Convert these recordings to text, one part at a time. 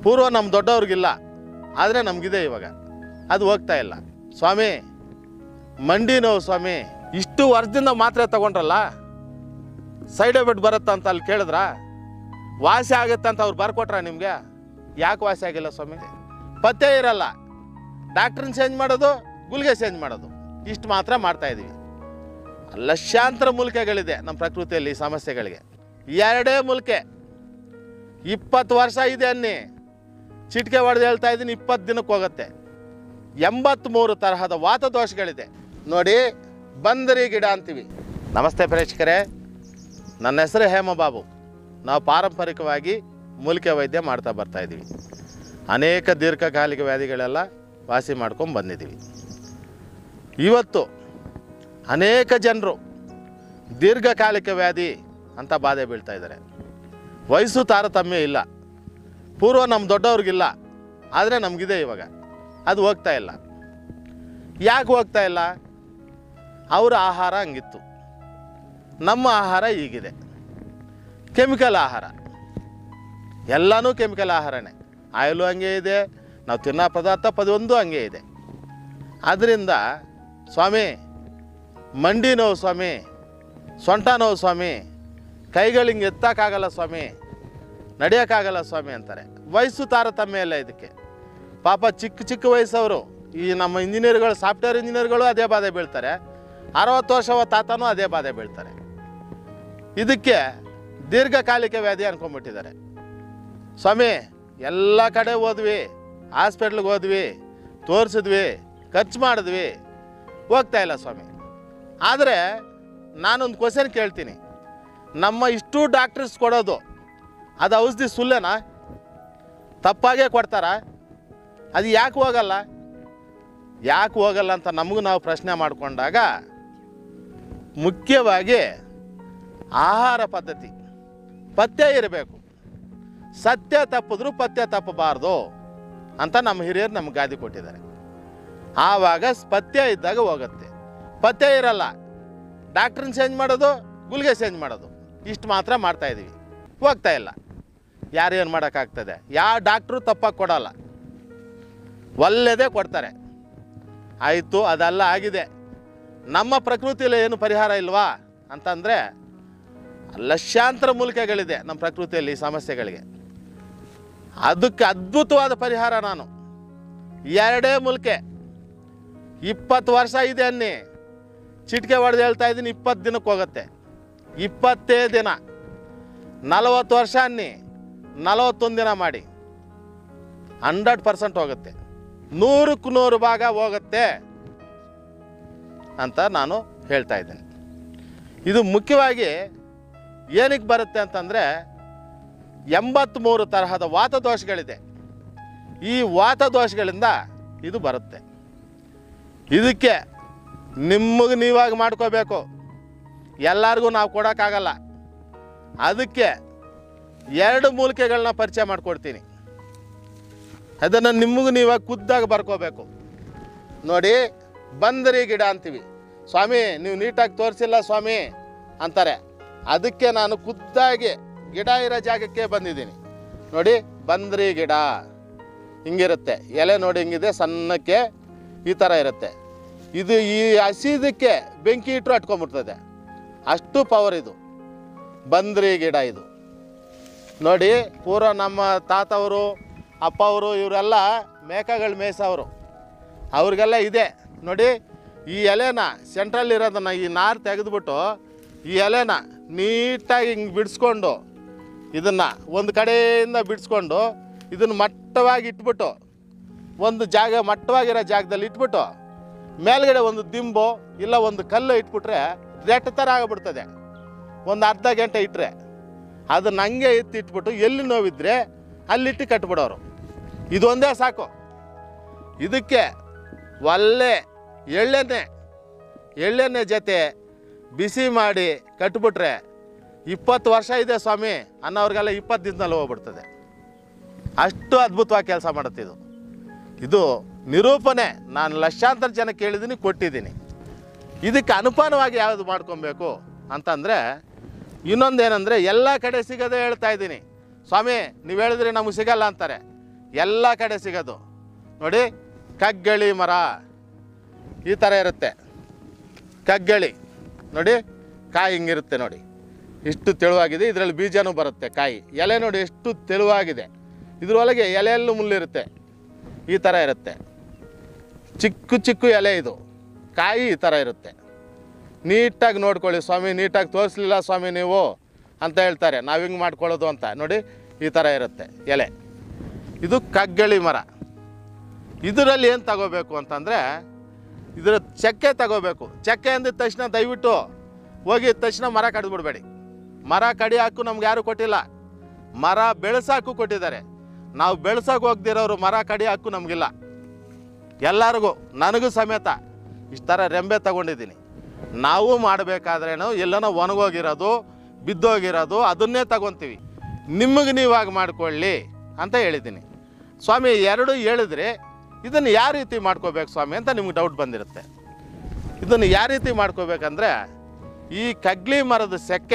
ಪೂರ್ವ ನಮ್ಮ ದೊಡ್ಡವ್ರಿಗಿಲ್ಲ ಆದರೆ ನಮಗಿದೆ ಇವಾಗ ಅದು ಹೋಗ್ತಾ ಇಲ್ಲ ಸ್ವಾಮಿ ಮಂಡಿ ನೋವು ಸ್ವಾಮಿ ಇಷ್ಟು ವರ್ಷದಿಂದ ಮಾತ್ರೆ ತಗೊಂಡ್ರಲ್ಲ ಸೈಡ್ ಎಫೆಕ್ಟ್ ಬರುತ್ತಾ ಅಂತ ಅಲ್ಲಿ ಕೇಳಿದ್ರ ವಾಸಿ ಆಗುತ್ತೆ ಅಂತ ಅವ್ರು ಬರ್ಕೊಟ್ರ ನಿಮಗೆ ಯಾಕೆ ವಾಸಿ ಆಗಿಲ್ಲ ಸ್ವಾಮಿ ಪತ್ತೆ ಇರಲ್ಲ ಡಾಕ್ಟ್ರನ್ನ ಚೇಂಜ್ ಮಾಡೋದು ಗುಳಿಗೆ ಚೇಂಜ್ ಮಾಡೋದು ಇಷ್ಟು ಮಾತ್ರ ಮಾಡ್ತಾ ಇದ್ದೀವಿ ಲಕ್ಷಾಂತರ ಮೂಲಿಕೆಗಳಿದೆ ನಮ್ಮ ಪ್ರಕೃತಿಯಲ್ಲಿ ಈ ಸಮಸ್ಯೆಗಳಿಗೆ ಎರಡೇ ಮೂಲಿಕೆ ಇಪ್ಪತ್ತು ವರ್ಷ ಇದೆ ಅನ್ನಿ ಚಿಟಿಕೆ ಹೊಡೆದು ಹೇಳ್ತಾ ಇದ್ದೀನಿ ಇಪ್ಪತ್ತು ದಿನಕ್ಕೆ ಹೋಗುತ್ತೆ ಎಂಬತ್ತ್ಮೂರು ತರಹದ ವಾತದೋಷಗಳಿದೆ ನೋಡಿ ಬಂದರಿ ಗಿಡ ಅಂತೀವಿ ನಮಸ್ತೆ ಪ್ರೇಕ್ಷಕರೇ ನನ್ನ ಹೆಸರು ಹೇಮಬಾಬು ನಾವು ಪಾರಂಪರಿಕವಾಗಿ ಮೂಲಿಕೆ ವೈದ್ಯ ಮಾಡ್ತಾ ಬರ್ತಾ ಇದ್ದೀವಿ ಅನೇಕ ದೀರ್ಘಕಾಲಿಕ ವ್ಯಾಧಿಗಳೆಲ್ಲ ವಾಸಿ ಮಾಡ್ಕೊಂಡು ಬಂದಿದ್ದೀವಿ ಇವತ್ತು ಅನೇಕ ಜನರು ದೀರ್ಘಕಾಲಿಕ ವ್ಯಾಧಿ ಅಂತ ಬಾಧೆ ಬೀಳ್ತಾ ಇದ್ದಾರೆ ವಯಸ್ಸು ತಾರತಮ್ಯ ಇಲ್ಲ ಪೂರ್ವ ನಮ್ಮ ದೊಡ್ಡವ್ರಿಗಿಲ್ಲ ಆದರೆ ನಮಗಿದೆ ಇವಾಗ ಅದು ಹೋಗ್ತಾ ಇಲ್ಲ ಯಾಕೆ ಹೋಗ್ತಾ ಇಲ್ಲ ಅವರ ಆಹಾರ ಹಂಗಿತ್ತು ನಮ್ಮ ಆಹಾರ ಈಗಿದೆ ಕೆಮಿಕಲ್ ಆಹಾರ ಎಲ್ಲನೂ ಕೆಮಿಕಲ್ ಆಹಾರನೇ ಆಯಿಲು ಹಂಗೆ ಇದೆ ನಾವು ತಿನ್ನೋ ಪದಾರ್ಥ ಪದೊಂದು ಹಂಗೆ ಇದೆ ಆದ್ದರಿಂದ ಸ್ವಾಮಿ ಮಂಡಿ ನೋವು ಸ್ವಾಮಿ ಸೊಂಟ ನೋವು ಸ್ವಾಮಿ ಕೈಗಳು ಹಿಂಗೆ ಎತ್ತಕ್ಕಾಗಲ್ಲ ಸ್ವಾಮಿ ನಡೆಯೋಕ್ಕಾಗಲ್ಲ ಸ್ವಾಮಿ ಅಂತಾರೆ ವಯಸ್ಸು ತಾರತಮ್ಯ ಇಲ್ಲ ಇದಕ್ಕೆ ಪಾಪ ಚಿಕ್ಕ ಚಿಕ್ಕ ವಯಸ್ಸವರು ಈ ನಮ್ಮ ಇಂಜಿನಿಯರ್ಗಳು ಸಾಫ್ಟ್ವೇರ್ ಇಂಜಿನಿಯರ್ಗಳು ಅದೇ ಬಾಧೆ ಬೀಳ್ತಾರೆ ಅರವತ್ತು ವರ್ಷವ ತಾತನೂ ಅದೇ ಬಾಧೆ ಬೀಳ್ತಾರೆ ಇದಕ್ಕೆ ದೀರ್ಘಕಾಲಿಕ ವ್ಯಾಧಿ ಅನ್ಕೊಂಡ್ಬಿಟ್ಟಿದ್ದಾರೆ ಸ್ವಾಮಿ ಎಲ್ಲ ಕಡೆ ಹೋದ್ವಿ ಹಾಸ್ಪಿಟ್ಲಿಗೆ ಹೋದ್ವಿ ತೋರಿಸಿದ್ವಿ ಖರ್ಚು ಮಾಡಿದ್ವಿ ಹೋಗ್ತಾ ಇಲ್ಲ ಸ್ವಾಮಿ ಆದರೆ ನಾನೊಂದು ಕ್ವಶನ್ ಕೇಳ್ತೀನಿ ನಮ್ಮ ಇಷ್ಟು ಡಾಕ್ಟರ್ಸ್ ಕೊಡೋದು ಅದು ಔಷಧಿ ಸುಳ್ಳೆನಾ ತಪ್ಪಾಗೇ ಕೊಡ್ತಾರ ಅದು ಯಾಕೆ ಹೋಗಲ್ಲ ಯಾಕೆ ಹೋಗಲ್ಲ ಅಂತ ನಮಗೂ ನಾವು ಪ್ರಶ್ನೆ ಮಾಡಿಕೊಂಡಾಗ ಮುಖ್ಯವಾಗಿ ಆಹಾರ ಪದ್ಧತಿ ಪಥ್ಯ ಇರಬೇಕು ಸತ್ಯ ತಪ್ಪಿದ್ರು ಪಥ್ಯ ತಪ್ಪಬಾರ್ದು ಅಂತ ನಮ್ಮ ಹಿರಿಯರು ನಮ್ಗೆ ಗಾದಿ ಕೊಟ್ಟಿದ್ದಾರೆ ಆವಾಗ ಪಥ್ಯ ಇದ್ದಾಗ ಹೋಗುತ್ತೆ ಪಥ್ಯ ಇರಲ್ಲ ಡಾಕ್ಟ್ರನ್ನ ಚೇಂಜ್ ಮಾಡೋದು ಗುಳಿಗೆ ಚೇಂಜ್ ಮಾಡೋದು ಇಷ್ಟು ಮಾತ್ರ ಮಾಡ್ತಾ ಇದ್ದೀವಿ ಹೋಗ್ತಾ ಇಲ್ಲ ಯಾರು ಏನು ಮಾಡೋಕ್ಕಾಗ್ತದೆ ಯಾವ ಡಾಕ್ಟ್ರು ತಪ್ಪಾಗಿ ಕೊಡಲ್ಲ ಒಳ್ಳೆಯದೇ ಕೊಡ್ತಾರೆ ಆಯಿತು ಅದೆಲ್ಲ ಆಗಿದೆ ನಮ್ಮ ಪ್ರಕೃತಿಯಲ್ಲಿ ಏನು ಪರಿಹಾರ ಇಲ್ವಾ ಅಂತಂದರೆ ಲಕ್ಷಾಂತರ ಮೂಲಿಕೆಗಳಿದೆ ನಮ್ಮ ಪ್ರಕೃತಿಯಲ್ಲಿ ಈ ಸಮಸ್ಯೆಗಳಿಗೆ ಅದಕ್ಕೆ ಅದ್ಭುತವಾದ ಪರಿಹಾರ ನಾನು ಎರಡೇ ಮೂಲಿಕೆ ಇಪ್ಪತ್ತು ವರ್ಷ ಇದೆ ಅನ್ನಿ ಚಿಟಿಕೆ ಹೊಡೆದು ಹೇಳ್ತಾ ಇದ್ದೀನಿ ಇಪ್ಪತ್ತು ದಿನಕ್ಕೆ ಹೋಗುತ್ತೆ ಇಪ್ಪತ್ತೇ ದಿನ ನಲವತ್ತು ವರ್ಷ ಅನ್ನಿ ನಲವತ್ತೊಂದು ದಿನ ಮಾಡಿ ಹಂಡ್ರೆಡ್ ಪರ್ಸೆಂಟ್ ಹೋಗುತ್ತೆ ನೂರಕ್ಕೆ ನೂರು ಭಾಗ ಹೋಗುತ್ತೆ ಅಂತ ನಾನು ಹೇಳ್ತಾ ಇದ್ದೀನಿ ಇದು ಮುಖ್ಯವಾಗಿ ಏನಕ್ಕೆ ಬರುತ್ತೆ ಅಂತಂದರೆ ಎಂಬತ್ತ್ಮೂರು ತರಹದ ವಾತದೋಷಗಳಿದೆ ಈ ವಾತದೋಷಗಳಿಂದ ಇದು ಬರುತ್ತೆ ಇದಕ್ಕೆ ನಿಮಗೆ ನೀವಾಗಿ ಮಾಡ್ಕೋಬೇಕು ಎಲ್ಲರಿಗೂ ನಾವು ಕೊಡೋಕ್ಕಾಗಲ್ಲ ಅದಕ್ಕೆ ಎರಡು ಮೂಲಿಕೆಗಳನ್ನ ಪರಿಚಯ ಮಾಡಿಕೊಡ್ತೀನಿ ಅದನ್ನು ನಿಮಗೂ ನೀವಾಗಿ ಖುದ್ದಾಗಿ ಬರ್ಕೋಬೇಕು ನೋಡಿ ಬಂದರಿ ಗಿಡ ಅಂತೀವಿ ಸ್ವಾಮಿ ನೀವು ನೀಟಾಗಿ ತೋರಿಸಿಲ್ಲ ಸ್ವಾಮಿ ಅಂತಾರೆ ಅದಕ್ಕೆ ನಾನು ಖುದ್ದಾಗಿ ಗಿಡ ಇರೋ ಜಾಗಕ್ಕೆ ಬಂದಿದ್ದೀನಿ ನೋಡಿ ಬಂದ್ರಿ ಗಿಡ ಹಿಂಗಿರುತ್ತೆ ಎಲೆ ನೋಡಿ ಹಿಂಗಿದೆ ಸಣ್ಣಕ್ಕೆ ಈ ಥರ ಇರುತ್ತೆ ಇದು ಈ ಹಸಿದಕ್ಕೆ ಬೆಂಕಿ ಇಟ್ಟರು ಅಟ್ಕೊಂಬಿಡ್ತದೆ ಅಷ್ಟು ಪವರ್ ಇದು ಬಂದ್ರಿ ಗಿಡ ಇದು ನೋಡಿ ಪೂರ್ವ ನಮ್ಮ ತಾತವರು ಅಪ್ಪ ಅವರು ಇವರೆಲ್ಲ ಮೇಕಗಳು ಮೇಯ್ಸವರು ಅವ್ರಿಗೆಲ್ಲ ಇದೆ ನೋಡಿ ಈ ಎಲೆನ ಸೆಂಟ್ರಲ್ಲಿ ಇರೋದನ್ನ ಈ ನಾರು ತೆಗೆದುಬಿಟ್ಟು ಈ ಎಲೆನ ನೀಟಾಗಿ ಹಿಂಗೆ ಬಿಡಿಸ್ಕೊಂಡು ಇದನ್ನು ಒಂದು ಕಡೆಯಿಂದ ಬಿಡಿಸ್ಕೊಂಡು ಇದನ್ನು ಮಟ್ಟವಾಗಿ ಇಟ್ಬಿಟ್ಟು ಒಂದು ಜಾಗ ಮಟ್ಟವಾಗಿರೋ ಜಾಗದಲ್ಲಿ ಇಟ್ಬಿಟ್ಟು ಮೇಲ್ಗಡೆ ಒಂದು ದಿಂಬು ಇಲ್ಲ ಒಂದು ಕಲ್ಲು ಇಟ್ಬಿಟ್ರೆ ರೆಟ್ ಥರ ಆಗಿಬಿಡ್ತದೆ ಒಂದು ಅರ್ಧ ಗಂಟೆ ಇಟ್ಟರೆ ಅದನ್ನ ಹಂಗೆ ಎತ್ತಿ ಇಟ್ಬಿಟ್ಟು ಎಲ್ಲಿ ನೋವಿದ್ರೆ ಅಲ್ಲಿಟ್ಟು ಕಟ್ಬಿಡೋರು ಇದೊಂದೇ ಸಾಕು ಇದಕ್ಕೆ ಒಳ್ಳೆ ಎಳ್ಳೆಣ್ಣೆ ಎಳ್ಳೆಣ್ಣೆ ಜೊತೆ ಬಿಸಿ ಮಾಡಿ ಕಟ್ಬಿಟ್ರೆ ಇಪ್ಪತ್ತು ವರ್ಷ ಇದೆ ಸ್ವಾಮಿ ಅನ್ನೋರಿಗೆಲ್ಲ ಇಪ್ಪತ್ತು ದಿನದಲ್ಲಿ ಹೋಗ್ಬಿಡ್ತದೆ ಅಷ್ಟು ಅದ್ಭುತವಾಗಿ ಕೆಲಸ ಮಾಡುತ್ತೆ ಇದು ಇದು ನಿರೂಪಣೆ ನಾನು ಲಕ್ಷಾಂತರ ಜನ ಕೇಳಿದ್ದೀನಿ ಕೊಟ್ಟಿದ್ದೀನಿ ಇದಕ್ಕೆ ಅನುಪಾನವಾಗಿ ಯಾವುದು ಮಾಡ್ಕೊಬೇಕು ಅಂತಂದರೆ ಇನ್ನೊಂದೇನೆಂದರೆ ಎಲ್ಲ ಕಡೆ ಸಿಗದೆ ಹೇಳ್ತಾ ಇದ್ದೀನಿ ಸ್ವಾಮಿ ನೀವು ಹೇಳಿದ್ರೆ ನಮಗೆ ಸಿಗಲ್ಲ ಅಂತಾರೆ ಎಲ್ಲ ಕಡೆ ಸಿಗೋದು ನೋಡಿ ಕಗ್ಗಳಿ ಮರ ಈ ಥರ ಇರುತ್ತೆ ಕಗ್ಗಳಿ ನೋಡಿ ಕಾಯಿ ಹಿಂಗಿರುತ್ತೆ ನೋಡಿ ಇಷ್ಟು ತೆಳುವಾಗಿದೆ ಇದರಲ್ಲಿ ಬೀಜನೂ ಬರುತ್ತೆ ಕಾಯಿ ಎಲೆ ನೋಡಿ ಎಷ್ಟು ತೆಳುವಾಗಿದೆ ಇದ್ರೊಳಗೆ ಎಲೆಯಲ್ಲೂ ಮುಳ್ಳಿರುತ್ತೆ ಈ ಥರ ಇರುತ್ತೆ ಚಿಕ್ಕ ಚಿಕ್ಕ ಎಲೆ ಇದು ಕಾಯಿ ಈ ಥರ ಇರುತ್ತೆ ನೀಟಾಗಿ ನೋಡ್ಕೊಳ್ಳಿ ಸ್ವಾಮಿ ನೀಟಾಗಿ ತೋರಿಸ್ಲಿಲ್ಲ ಸ್ವಾಮಿ ನೀವು ಅಂತ ಹೇಳ್ತಾರೆ ನಾವು ಹಿಂಗೆ ಮಾಡ್ಕೊಳ್ಳೋದು ಅಂತ ನೋಡಿ ಈ ಥರ ಇರುತ್ತೆ ಎಲೆ ಇದು ಕಗ್ಗಳಿ ಮರ ಇದರಲ್ಲಿ ಏನು ತಗೋಬೇಕು ಅಂತಂದರೆ ಇದರ ಚಕ್ಕೆ ತಗೋಬೇಕು ಚಕ್ಕೆ ಅಂದಿದ ತಕ್ಷಣ ದಯವಿಟ್ಟು ಹೋಗಿ ತಕ್ಷಣ ಮರ ಕಡಿದ್ಬಿಡ್ಬೇಡಿ ಮರ ಕಡಿಯಾಕು ನಮ್ಗೆ ಯಾರು ಕೊಟ್ಟಿಲ್ಲ ಮರ ಬೆಳೆಸಾಕು ಕೊಟ್ಟಿದ್ದಾರೆ ನಾವು ಬೆಳೆಸೋಕೆ ಹೋಗ್ದಿರೋರು ಮರ ಕಡಿಯಾಕು ನಮಗಿಲ್ಲ ಎಲ್ಲರಿಗೂ ನನಗೂ ಸಮೇತ ಇಷ್ಟು ಥರ ರೆಂಬೆ ತಗೊಂಡಿದ್ದೀನಿ ನಾವು ಮಾಡಬೇಕಾದ್ರೇನು ಎಲ್ಲನೋ ಒಣಗೋಗಿರೋದು ಬಿದ್ದೋಗಿರೋದು ಅದನ್ನೇ ತಗೊತೀವಿ ನಿಮಗೆ ನೀವಾಗ ಮಾಡ್ಕೊಳ್ಳಿ ಅಂತ ಹೇಳಿದ್ದೀನಿ ಸ್ವಾಮಿ ಎರಡು ಹೇಳಿದ್ರೆ ಇದನ್ನು ಯಾವ ರೀತಿ ಮಾಡ್ಕೋಬೇಕು ಸ್ವಾಮಿ ಅಂತ ನಿಮ್ಗೆ ಡೌಟ್ ಬಂದಿರುತ್ತೆ ಇದನ್ನು ಯಾವ ರೀತಿ ಮಾಡ್ಕೋಬೇಕಂದ್ರೆ ಈ ಕಗ್ಲಿ ಮರದ ಸೆಕ್ಕೆ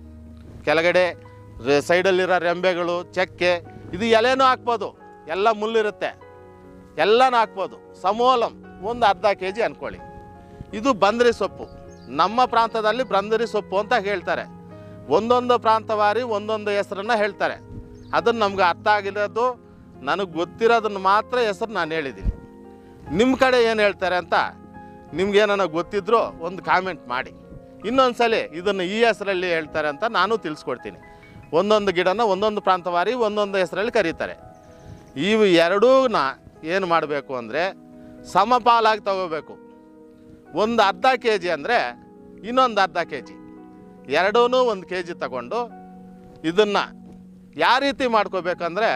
ಕೆಳಗಡೆ ರೆ- ಸೈಡಲ್ಲಿರೋ ರೆಂಬೆಗಳು ಚಕ್ಕೆ ಇದು ಎಲೆನೂ ಹಾಕ್ಬೋದು ಎಲ್ಲ ಮುಳ್ಳಿರುತ್ತೆ ಎಲ್ಲನೂ ಹಾಕ್ಬೋದು ಸಮೋಲಂ ಒಂದು ಅರ್ಧ ಕೆ ಜಿ ಅಂದ್ಕೊಳ್ಳಿ ಇದು ಬಂದ್ರಿ ಸೊಪ್ಪು ನಮ್ಮ ಪ್ರಾಂತದಲ್ಲಿ ಬಂದ್ರಿ ಸೊಪ್ಪು ಅಂತ ಹೇಳ್ತಾರೆ ಒಂದೊಂದು ಪ್ರಾಂತವಾರಿ ಒಂದೊಂದು ಹೆಸರನ್ನ ಹೇಳ್ತಾರೆ ಅದನ್ನು ನಮ್ಗೆ ಅರ್ಥ ಆಗಿರೋದು ನನಗೆ ಗೊತ್ತಿರೋದನ್ನು ಮಾತ್ರ ಹೆಸರು ನಾನು ಹೇಳಿದ್ದೀನಿ ನಿಮ್ಮ ಕಡೆ ಏನು ಹೇಳ್ತಾರೆ ಅಂತ ನಿಮ್ಗೇನ ಗೊತ್ತಿದ್ರೂ ಒಂದು ಕಾಮೆಂಟ್ ಮಾಡಿ ಇನ್ನೊಂದು ಸಲ ಇದನ್ನು ಈ ಹೆಸರಲ್ಲಿ ಹೇಳ್ತಾರೆ ಅಂತ ನಾನು ತಿಳಿಸ್ಕೊಡ್ತೀನಿ ಒಂದೊಂದು ಗಿಡನ ಒಂದೊಂದು ಪ್ರಾಂತವಾರಿ ಒಂದೊಂದು ಹೆಸರಲ್ಲಿ ಕರೀತಾರೆ ಇವು ಎರಡೂನ ಏನು ಮಾಡಬೇಕು ಅಂದರೆ ಸಮಪಾಲಾಗಿ ತಗೋಬೇಕು ಒಂದು ಅರ್ಧ ಕೆ ಜಿ ಅಂದರೆ ಇನ್ನೊಂದು ಅರ್ಧ ಕೆ ಜಿ ಎರಡೂ ಒಂದು ಕೆ ಜಿ ತಗೊಂಡು ಇದನ್ನು ಯಾವ ರೀತಿ ಮಾಡ್ಕೋಬೇಕಂದ್ರೆ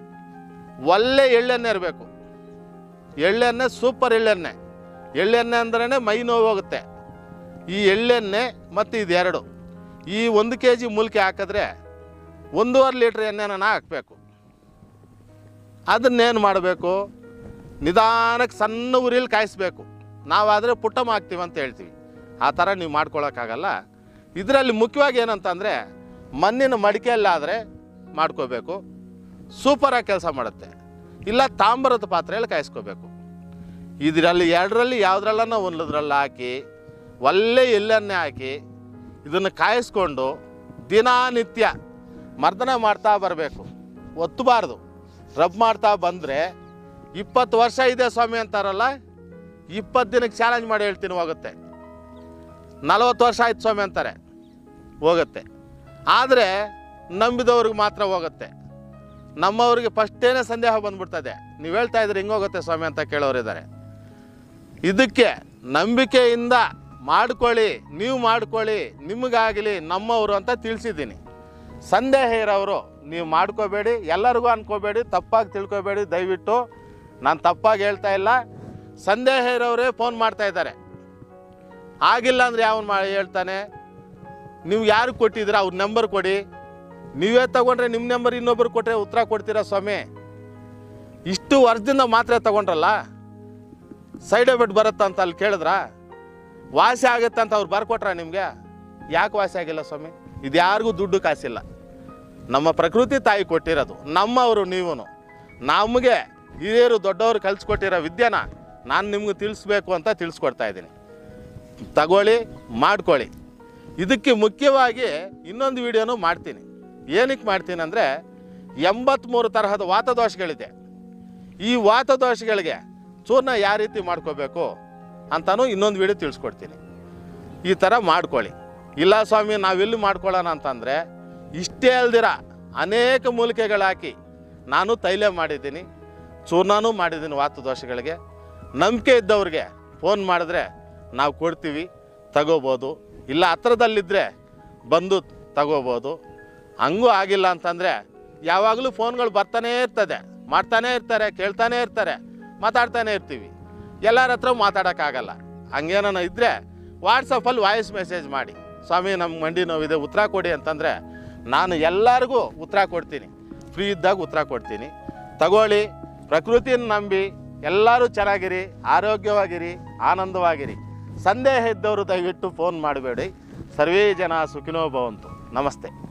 ಒಳ್ಳೆ ಎಳ್ಳೆಣ್ಣೆ ಇರಬೇಕು ಎಳ್ಳೆಣ್ಣೆ ಸೂಪರ್ ಎಳ್ಳೆಣ್ಣೆ ಎಳ್ಳೆಣ್ಣೆ ಅಂದ್ರೇ ಮೈ ನೋವು ಹೋಗುತ್ತೆ ಈ ಎಳ್ಳೆಣ್ಣೆ ಮತ್ತು ಇದೆರಡು ಈ ಒಂದು ಕೆ ಜಿ ಮೂಲಿಕೆ ಹಾಕಿದ್ರೆ ಒಂದೂವರೆ ಲೀಟ್ರ್ ಎಣ್ಣೆನ ಹಾಕಬೇಕು ಅದನ್ನೇನು ಮಾಡಬೇಕು ನಿಧಾನಕ್ಕೆ ಸಣ್ಣ ಉರಿಲಿ ಕಾಯಿಸ್ಬೇಕು ನಾವಾದರೆ ಪುಟ್ಟಮ ಹಾಕ್ತೀವಿ ಅಂತ ಹೇಳ್ತೀವಿ ಆ ಥರ ನೀವು ಮಾಡ್ಕೊಳಕ್ಕಾಗಲ್ಲ ಇದರಲ್ಲಿ ಮುಖ್ಯವಾಗಿ ಏನಂತಂದರೆ ಮಣ್ಣಿನ ಮಡಿಕೆಯಲ್ಲಾದರೆ ಮಾಡ್ಕೋಬೇಕು ಸೂಪರಾಗಿ ಕೆಲಸ ಮಾಡುತ್ತೆ ಇಲ್ಲ ತಾಮ್ರದ ಪಾತ್ರೆಯಲ್ಲಿ ಕಾಯಿಸ್ಕೋಬೇಕು ಇದರಲ್ಲಿ ಎರಡರಲ್ಲಿ ಯಾವುದ್ರಲ್ಲನ ಒಂದದ್ರಲ್ಲಿ ಹಾಕಿ ಒಳ್ಳೆ ಎಳ್ಳೆಣ್ಣೆ ಹಾಕಿ ಇದನ್ನು ಕಾಯಿಸ್ಕೊಂಡು ದಿನನಿತ್ಯ ಮರ್ದನ ಮಾಡ್ತಾ ಬರಬೇಕು ಒತ್ತಬಾರ್ದು ರಬ್ ಮಾಡ್ತಾ ಬಂದರೆ ಇಪ್ಪತ್ತು ವರ್ಷ ಇದೆ ಸ್ವಾಮಿ ಅಂತಾರಲ್ಲ ಇಪ್ಪತ್ತು ದಿನಕ್ಕೆ ಚಾಲೆಂಜ್ ಮಾಡಿ ಹೇಳ್ತೀನಿ ಹೋಗುತ್ತೆ ನಲವತ್ತು ವರ್ಷ ಆಯ್ತು ಸ್ವಾಮಿ ಅಂತಾರೆ ಹೋಗುತ್ತೆ ಆದರೆ ನಂಬಿದವ್ರಿಗೆ ಮಾತ್ರ ಹೋಗುತ್ತೆ ನಮ್ಮವ್ರಿಗೆ ಫಸ್ಟೇನೆ ಸಂದೇಹ ಬಂದ್ಬಿಡ್ತದೆ ನೀವು ಹೇಳ್ತಾ ಇದ್ರೆ ಹಿಂಗೆ ಹೋಗುತ್ತೆ ಸ್ವಾಮಿ ಅಂತ ಕೇಳೋರಿದ್ದಾರೆ ಇದಕ್ಕೆ ನಂಬಿಕೆಯಿಂದ ಮಾಡ್ಕೊಳ್ಳಿ ನೀವು ಮಾಡ್ಕೊಳ್ಳಿ ನಿಮಗಾಗಲಿ ನಮ್ಮವರು ಅಂತ ತಿಳಿಸಿದ್ದೀನಿ ಸಂದೇಹ ಇರೋರು ನೀವು ಮಾಡ್ಕೋಬೇಡಿ ಎಲ್ಲರಿಗೂ ಅನ್ಕೋಬೇಡಿ ತಪ್ಪಾಗಿ ತಿಳ್ಕೊಬೇಡಿ ದಯವಿಟ್ಟು ನಾನು ತಪ್ಪಾಗಿ ಹೇಳ್ತಾ ಇಲ್ಲ ಸಂದೇಹ ಇರೋರೇ ಫೋನ್ ಮಾಡ್ತಾ ಇದ್ದಾರೆ ಆಗಿಲ್ಲ ಅಂದ್ರೆ ಯಾವನು ಮಾ ಹೇಳ್ತಾನೆ ನೀವು ಯಾರು ಕೊಟ್ಟಿದ್ದೀರಾ ಅವ್ರ ನಂಬರ್ ಕೊಡಿ ನೀವೇ ತಗೊಂಡ್ರೆ ನಿಮ್ಮ ನಂಬರ್ ಇನ್ನೊಬ್ರು ಕೊಟ್ಟರೆ ಉತ್ತರ ಕೊಡ್ತೀರಾ ಸ್ವಾಮಿ ಇಷ್ಟು ವರ್ಷದಿಂದ ಮಾತ್ರೆ ತಗೊಂಡ್ರಲ್ಲ ಸೈಡ್ ಎಫೆಕ್ಟ್ ಬರುತ್ತಾ ಅಂತ ಅಲ್ಲಿ ಕೇಳಿದ್ರಾ ವಾಸಿ ಆಗುತ್ತೆ ಅಂತ ಅವ್ರು ಬರ್ಕೊಟ್ರ ನಿಮಗೆ ಯಾಕೆ ವಾಸಿ ಆಗಿಲ್ಲ ಸ್ವಾಮಿ ಇದು ಯಾರಿಗೂ ದುಡ್ಡು ಕಾಸಿಲ್ಲ ನಮ್ಮ ಪ್ರಕೃತಿ ತಾಯಿ ಕೊಟ್ಟಿರೋದು ನಮ್ಮವರು ನೀವು ನಮಗೆ ಹಿರಿಯರು ದೊಡ್ಡವರು ಕಲಿಸ್ಕೊಟ್ಟಿರೋ ವಿದ್ಯೆನ ನಾನು ನಿಮ್ಗೆ ತಿಳಿಸ್ಬೇಕು ಅಂತ ತಿಳಿಸ್ಕೊಡ್ತಾ ಇದ್ದೀನಿ ತಗೊಳ್ಳಿ ಮಾಡ್ಕೊಳ್ಳಿ ಇದಕ್ಕೆ ಮುಖ್ಯವಾಗಿ ಇನ್ನೊಂದು ವಿಡಿಯೋನು ಮಾಡ್ತೀನಿ ಏನಕ್ಕೆ ಮಾಡ್ತೀನಿ ಅಂದರೆ ಎಂಬತ್ತ್ಮೂರು ತರಹದ ವಾತದೋಷಗಳಿದೆ ಈ ವಾತದೋಷಗಳಿಗೆ ಚೂರ್ಣ ಯಾವ ರೀತಿ ಮಾಡ್ಕೋಬೇಕು ಅಂತಲೂ ಇನ್ನೊಂದು ವಿಡಿಯೋ ತಿಳಿಸ್ಕೊಡ್ತೀನಿ ಈ ಥರ ಮಾಡ್ಕೊಳ್ಳಿ ಇಲ್ಲ ಸ್ವಾಮಿ ನಾವೆಲ್ಲಿ ಮಾಡ್ಕೊಳ್ಳೋಣ ಅಂತಂದರೆ ಇಷ್ಟೇ ಅಲ್ದಿರ ಅನೇಕ ಮೂಲಿಕೆಗಳು ಹಾಕಿ ನಾನು ತೈಲ ಮಾಡಿದ್ದೀನಿ ಚೂರ್ಣನೂ ಮಾಡಿದ್ದೀನಿ ವಾತದೋಷಗಳಿಗೆ ನಂಬಿಕೆ ಇದ್ದವ್ರಿಗೆ ಫೋನ್ ಮಾಡಿದ್ರೆ ನಾವು ಕೊಡ್ತೀವಿ ತಗೋಬೋದು ಇಲ್ಲ ಹತ್ರದಲ್ಲಿದ್ದರೆ ಬಂದು ತಗೋಬೋದು ಹಂಗೂ ಆಗಿಲ್ಲ ಅಂತಂದರೆ ಯಾವಾಗಲೂ ಫೋನ್ಗಳು ಬರ್ತಾನೇ ಇರ್ತದೆ ಮಾಡ್ತಾನೇ ಇರ್ತಾರೆ ಕೇಳ್ತಾನೇ ಇರ್ತಾರೆ ಮಾತಾಡ್ತಾನೆ ಇರ್ತೀವಿ ಎಲ್ಲರ ಹತ್ರ ಮಾತಾಡೋಕ್ಕಾಗಲ್ಲ ಹಂಗೇನ ಇದ್ದರೆ ವಾಟ್ಸಪ್ಪಲ್ಲಿ ವಾಯ್ಸ್ ಮೆಸೇಜ್ ಮಾಡಿ ಸ್ವಾಮಿ ನಮ್ಮ ಮಂಡಿ ನೋವಿದೆ ಉತ್ತರ ಕೊಡಿ ಅಂತಂದರೆ ನಾನು ಎಲ್ಲರಿಗೂ ಉತ್ತರ ಕೊಡ್ತೀನಿ ಫ್ರೀ ಇದ್ದಾಗ ಉತ್ತರ ಕೊಡ್ತೀನಿ ತಗೊಳ್ಳಿ ಪ್ರಕೃತಿಯನ್ನು ನಂಬಿ ಎಲ್ಲರೂ ಚೆನ್ನಾಗಿರಿ ಆರೋಗ್ಯವಾಗಿರಿ ಆನಂದವಾಗಿರಿ ಸಂದೇಹ ಇದ್ದವರು ದಯವಿಟ್ಟು ಫೋನ್ ಮಾಡಬೇಡಿ ಸರ್ವೇ ಜನ ಸುಖಿನೋ ಭವಂತು ನಮಸ್ತೆ